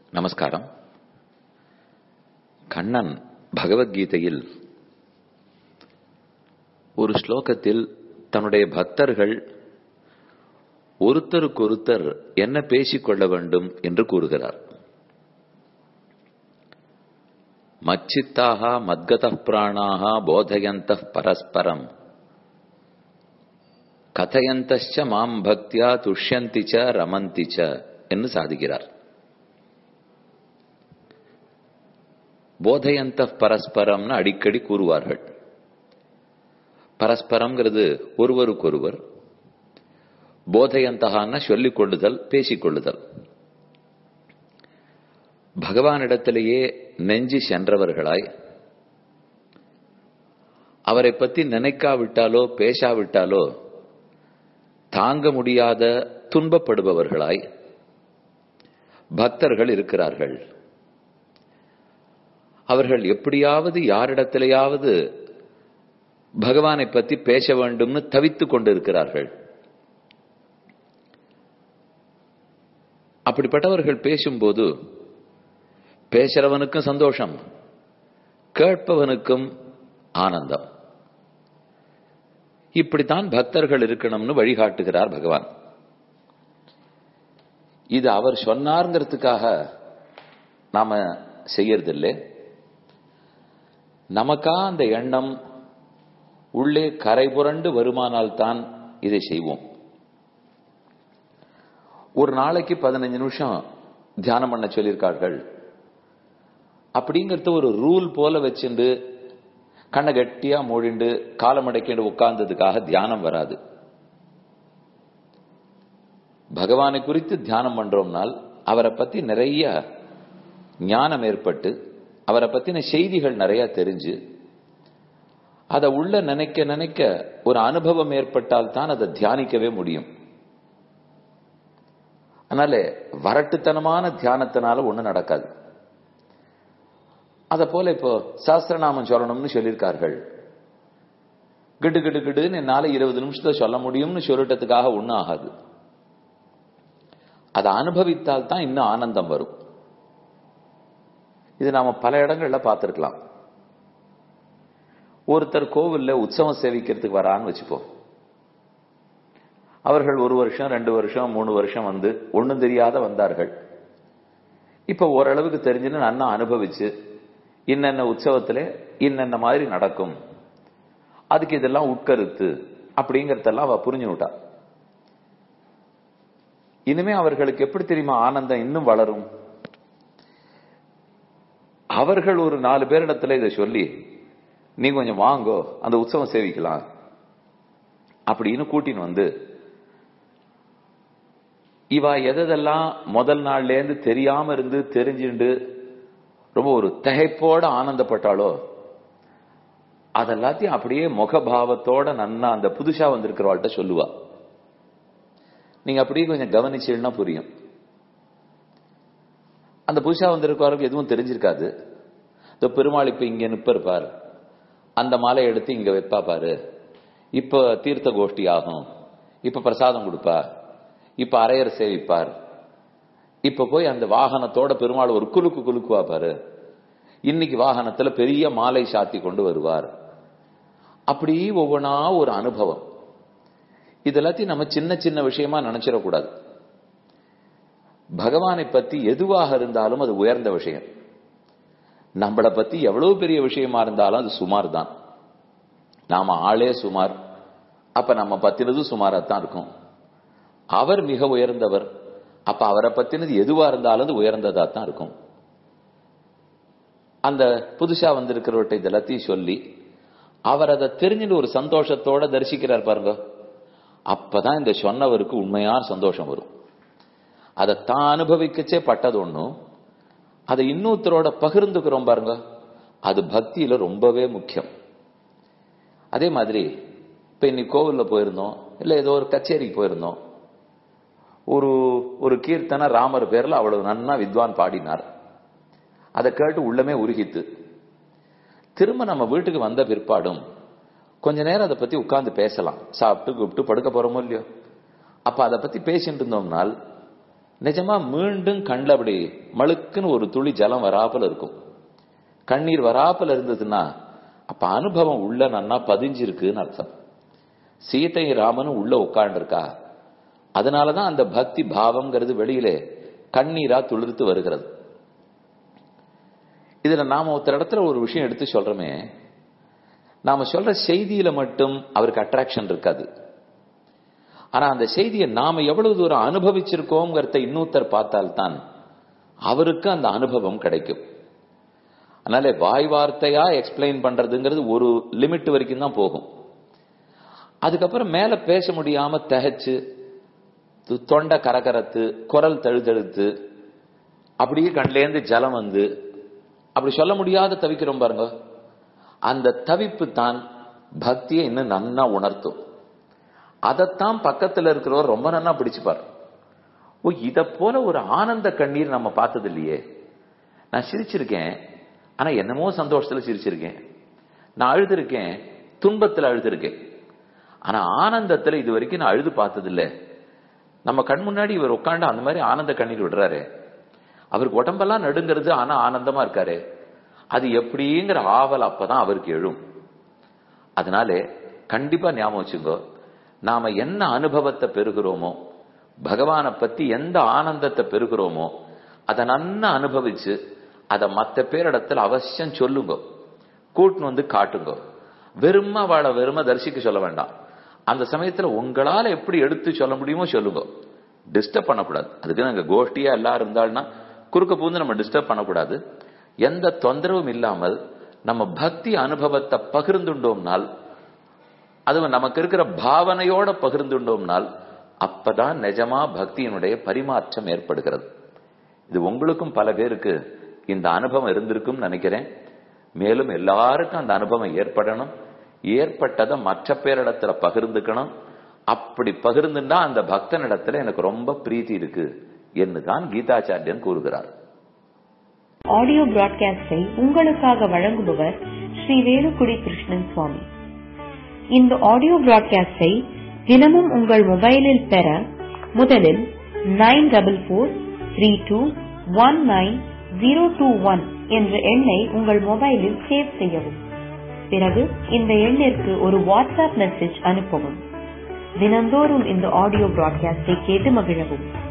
நமஸ்காரம் கண்ணன் பகவத்கீதையில் ஒரு ஸ்லோகத்தில் தன்னுடைய பக்தர்கள் ஒருத்தருக்கொருத்தர் என்ன பேசிக்கொள்ள வேண்டும் என்று கூறுகிறார் மச்சித்தாக மத்கத பிராணாக போதயந்த பரஸ்பரம் கதையந்தச்ச மாம் பக்தியா துஷ்யந்தி ச ரமந்தி ச என்று சாதிக்கிறார் போதயந்த பரஸ்பரம்னு அடிக்கடி கூறுவார்கள் பரஸ்பரம்ங்கிறது ஒருவருக்கொருவர் போதையந்தகான சொல்லிக் கொள்ளுதல் பேசிக்கொள்ளுதல் பகவானிடத்திலேயே நெஞ்சு சென்றவர்களாய் அவரை பத்தி நினைக்காவிட்டாலோ பேசாவிட்டாலோ தாங்க முடியாத துன்பப்படுபவர்களாய் பக்தர்கள் இருக்கிறார்கள் அவர்கள் எப்படியாவது யாரிடத்திலேயாவது பகவானை பத்தி பேச வேண்டும்னு தவித்துக் கொண்டிருக்கிறார்கள் அப்படிப்பட்டவர்கள் பேசும்போது பேசுறவனுக்கும் சந்தோஷம் கேட்பவனுக்கும் ஆனந்தம் இப்படித்தான் பக்தர்கள் இருக்கணும்னு வழிகாட்டுகிறார் பகவான் இது அவர் சொன்னார்ங்கிறதுக்காக நாம செய்யறதில்லை நமக்கா அந்த எண்ணம் உள்ளே கரை புரண்டு வருமானால் தான் இதை செய்வோம் ஒரு நாளைக்கு பதினஞ்சு நிமிஷம் தியானம் பண்ண சொல்லியிருக்கார்கள் அப்படிங்கிறது ஒரு ரூல் போல வச்சுண்டு கண்ணை கட்டியா மூடிண்டு காலமடைக்கிண்டு உட்கார்ந்ததுக்காக தியானம் வராது பகவானை குறித்து தியானம் பண்றோம்னால் அவரை பத்தி நிறைய ஞானம் ஏற்பட்டு அவரை பத்தின செய்திகள் நிறைய தெரிஞ்சு அதை உள்ள நினைக்க நினைக்க ஒரு அனுபவம் ஏற்பட்டால் தான் அதை தியானிக்கவே முடியும் அதனால வரட்டுத்தனமான தியானத்தினால ஒண்ணு நடக்காது அத போல இப்போ சாஸ்திரநாமம் சொல்லணும்னு சொல்லியிருக்கார்கள் கிடு கிடு கிடுன்னு என்னால இருபது நிமிஷத்தை சொல்ல முடியும்னு சொல்லிட்டதுக்காக ஒன்னும் ஆகாது அதை அனுபவித்தால் தான் இன்னும் ஆனந்தம் வரும் இது நாம பல இடங்கள்ல பார்த்திருக்கலாம் ஒருத்தர் கோவில்ல உற்சவம் சேவிக்கிறதுக்கு வரான்னு வச்சுப்போம் அவர்கள் ஒரு வருஷம் ரெண்டு வருஷம் மூணு வருஷம் வந்து ஒண்ணும் தெரியாத வந்தார்கள் இப்ப ஓரளவுக்கு தெரிஞ்சுன்னு நன்னா அனுபவிச்சு இன்னென்ன உற்சவத்துல இன்னென்ன மாதிரி நடக்கும் அதுக்கு இதெல்லாம் உட்கருத்து அப்படிங்கறதெல்லாம் அவ புரிஞ்சுனுட்டா இனிமே அவர்களுக்கு எப்படி தெரியுமா ஆனந்தம் இன்னும் வளரும் அவர்கள் ஒரு நாலு பேரிடத்துல இதை சொல்லி நீ கொஞ்சம் வாங்கோ அந்த உற்சவம் சேவிக்கலாம் அப்படின்னு கூட்டின்னு வந்து இவ எதெல்லாம் முதல் நாள்ல இருந்து தெரியாம இருந்து தெரிஞ்சுண்டு ரொம்ப ஒரு தகைப்போட ஆனந்தப்பட்டாலோ அதெல்லாத்தையும் அப்படியே முகபாவத்தோட நன்னா அந்த புதுசா வந்திருக்கிறவாள்கிட்ட சொல்லுவா நீங்க அப்படியே கொஞ்சம் கவனிச்சீங்கன்னா புரியும் அந்த புதுசா வந்திருக்கவருக்கு எதுவும் தெரிஞ்சிருக்காது இந்த பெருமாள் இப்ப இங்க நிப்ப இருப்பார் அந்த மாலை எடுத்து இங்க வைப்பா பாரு இப்ப தீர்த்த கோஷ்டி ஆகும் இப்ப பிரசாதம் கொடுப்பா இப்ப அரையர் சேவிப்பார் இப்ப போய் அந்த வாகனத்தோட பெருமாள் ஒரு குலுக்கு குலுக்குவா பாரு இன்னைக்கு வாகனத்துல பெரிய மாலை சாத்தி கொண்டு வருவார் அப்படி ஒவ்வொன்றா ஒரு அனுபவம் இதெல்லாத்தையும் நம்ம சின்ன சின்ன விஷயமா நினைச்சிடக்கூடாது பகவானை பத்தி எதுவாக இருந்தாலும் அது உயர்ந்த விஷயம் நம்மளை பத்தி எவ்வளவு பெரிய விஷயமா இருந்தாலும் அது சுமார் தான் நாம ஆளே சுமார் அப்ப நம்ம பத்தினதும் சுமாராத்தான் இருக்கும் அவர் மிக உயர்ந்தவர் அப்ப அவரை பத்தினது எதுவா இருந்தாலும் அது உயர்ந்ததா தான் இருக்கும் அந்த புதுசா வந்திருக்கிறவர்கிட்ட இதெல்லாத்தையும் சொல்லி அவர் அதை தெரிஞ்சுட்டு ஒரு சந்தோஷத்தோட தரிசிக்கிறார் பாருங்க அப்பதான் இந்த சொன்னவருக்கு உண்மையான சந்தோஷம் வரும் அதை தான் அனுபவிக்கச்சே பட்டது ஒண்ணும் அதை இன்னொருத்தரோட பகிர்ந்துக்கிறோம் பாருங்க அது பக்தியில ரொம்பவே முக்கியம் அதே மாதிரி இப்ப இன்னைக்கு கோவில்ல போயிருந்தோம் இல்ல ஏதோ ஒரு கச்சேரிக்கு போயிருந்தோம் ஒரு ஒரு கீர்த்தனை ராமர் பேர்ல அவ்வளவு நன்னா வித்வான் பாடினார் அதை கேட்டு உள்ளமே உருகித்து திரும்ப நம்ம வீட்டுக்கு வந்த பிற்பாடும் கொஞ்ச நேரம் அதை பத்தி உட்கார்ந்து பேசலாம் சாப்பிட்டு கூப்பிட்டு படுக்க போறோமோ இல்லையோ அப்ப அதை பத்தி பேசிட்டு இருந்தோம்னால் நிஜமா மீண்டும் கண்ணில் அப்படி மழுக்குன்னு ஒரு துளி ஜலம் வராப்பல இருக்கும் கண்ணீர் வராப்பல இருந்ததுன்னா அப்ப அனுபவம் உள்ள நன்னா பதிஞ்சிருக்குன்னு அர்த்தம் சீதை ராமனும் உள்ள உட்காண்டிருக்கா அதனாலதான் அந்த பக்தி பாவம்ங்கிறது வெளியிலே கண்ணீரா துளிர்த்து வருகிறது இதுல நாம ஒருத்தர் இடத்துல ஒரு விஷயம் எடுத்து சொல்றோமே நாம சொல்ற செய்தியில மட்டும் அவருக்கு அட்ராக்ஷன் இருக்காது ஆனா அந்த செய்தியை நாம எவ்வளவு தூரம் அனுபவிச்சிருக்கோங்கிறத இன்னொருத்தர் பார்த்தால்தான் அவருக்கு அந்த அனுபவம் கிடைக்கும் அதனால வாய் வார்த்தையா எக்ஸ்பிளைன் பண்றதுங்கிறது ஒரு லிமிட் வரைக்கும் தான் போகும் அதுக்கப்புறம் மேல பேச முடியாம தகைச்சு தொண்டை கரகரத்து குரல் தழுதழுத்து அப்படியே கண்லேருந்து ஜலம் வந்து அப்படி சொல்ல முடியாத தவிக்கிறோம் பாருங்க அந்த தவிப்பு தான் பக்தியை இன்னும் நன்னா உணர்த்தும் அதைத்தான் பக்கத்துல இருக்கிறவர் ரொம்ப நன்னா பிடிச்சுப்பார் ஓ இத போல ஒரு ஆனந்த கண்ணீர் நம்ம பார்த்தது இல்லையே நான் சிரிச்சிருக்கேன் ஆனா என்னமோ சந்தோஷத்துல சிரிச்சிருக்கேன் நான் அழுதுருக்கேன் துன்பத்துல அழுதுருக்கேன் ஆனா ஆனந்தத்துல இது வரைக்கும் நான் அழுது பார்த்தது இல்ல நம்ம கண் முன்னாடி இவர் உட்காந்து அந்த மாதிரி ஆனந்த கண்ணீர் விடுறாரு அவருக்கு உடம்பெல்லாம் நடுங்கிறது ஆனா ஆனந்தமா இருக்காரு அது எப்படிங்கிற ஆவல் அப்பதான் அவருக்கு எழும் அதனால கண்டிப்பா ஞாபகம் வச்சுங்கோ நாம என்ன அனுபவத்தை பெறுகிறோமோ பகவானை பத்தி எந்த ஆனந்தத்தை பெறுகிறோமோ அதை நன்னா அனுபவிச்சு அதை மற்ற பேரிடத்துல அவசியம் சொல்லுங்க கூட்டுன்னு வந்து காட்டுங்க வெறும வாழ வெறும தரிசிக்க சொல்ல வேண்டாம் அந்த சமயத்துல உங்களால எப்படி எடுத்து சொல்ல முடியுமோ சொல்லுங்க டிஸ்டர்ப் பண்ணக்கூடாது அதுக்கு நாங்க கோஷ்டியா எல்லாரும் இருந்தாள்னா குறுக்க பூந்து நம்ம டிஸ்டர்ப் பண்ணக்கூடாது எந்த தொந்தரவும் இல்லாமல் நம்ம பக்தி அனுபவத்தை பகிர்ந்துண்டோம்னால் அது நமக்கு இருக்கிற பாவனையோட பகிர்ந்துண்டோம்னால் அப்பதான் நிஜமா பக்தியினுடைய பரிமாற்றம் ஏற்படுகிறது இது உங்களுக்கும் பல பேருக்கு இந்த அனுபவம் இருந்திருக்கும் நினைக்கிறேன் மேலும் எல்லாருக்கும் அந்த அனுபவம் ஏற்படணும் ஏற்பட்டதை மற்ற பேரிடத்துல பகிர்ந்துக்கணும் அப்படி பகிர்ந்துண்டா அந்த பக்தனிடத்துல எனக்கு ரொம்ப பிரீத்தி இருக்கு என்றுதான் கீதாச்சாரியன் கூறுகிறார் ஆடியோ பிராட்காஸ்டை உங்களுக்காக வழங்குபவர் ஸ்ரீ வேலுக்குடி கிருஷ்ணன் சுவாமி இந்த ஆடியோ பிராட்காஸ்டை தினமும் உங்கள் மொபைலில் பெற முதலில் nine double four three two one nine zero two one என்ற எண்ணை உங்கள் மொபைலில் சேவ் செய்யவும் பிறகு இந்த எண்ணிற்கு ஒரு வாட்ஸ்அப் மெசேஜ் அனுப்பவும் தினந்தோறும் இந்த ஆடியோ பிராட்காஸ்டை கேட்டு மகிழவும்